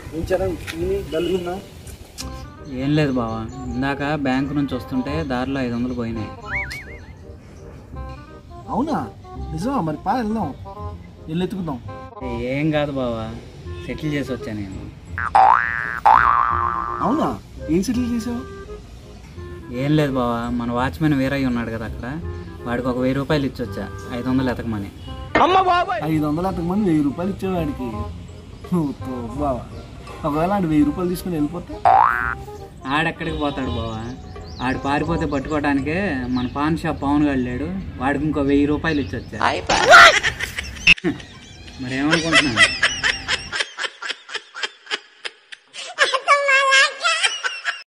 ఏం చరణ్ ఏమి డల్గున్నా ఏం లేదు బావా ఇందాక బ్యాంకు నుంచి వస్తుంటే దారిలో ఐదు వందలు పోయినాయి అవునా నిజమా మరి పా వెళ్దాం వెళ్ళి ఎత్తుకుందాం ఏం కాదు బావా సెటిల్ చేసి వచ్చా నేను అవునా ఏం సెటిల్ చేసావు ఏం లేదు బావా మన వాచ్మెన్ వీరయ్య ఉన్నాడు కదా అక్కడ వాడికి ఒక వెయ్యి రూపాయలు ఇచ్చి వచ్చా ఐదు వందలు ఎతకమని ఐదు వందల అతకు మంది వెయ్యి రూపాయలు ఇచ్చేవాడికి నువ్వు తో బావా ఒకవేళ ఆడు వెయ్యి రూపాయలు తీసుకుని వెళ్ళిపోతే ఆడెక్కడికి పోతాడు బావా ఆడు పారిపోతే పట్టుకోవడానికే మన పాన్ షాప్ పవన్ గారు లేడు వాడికి ఇంకో వెయ్యి రూపాయలు ఇచ్చి వచ్చా మరి ఏమనుకుంటున్నాను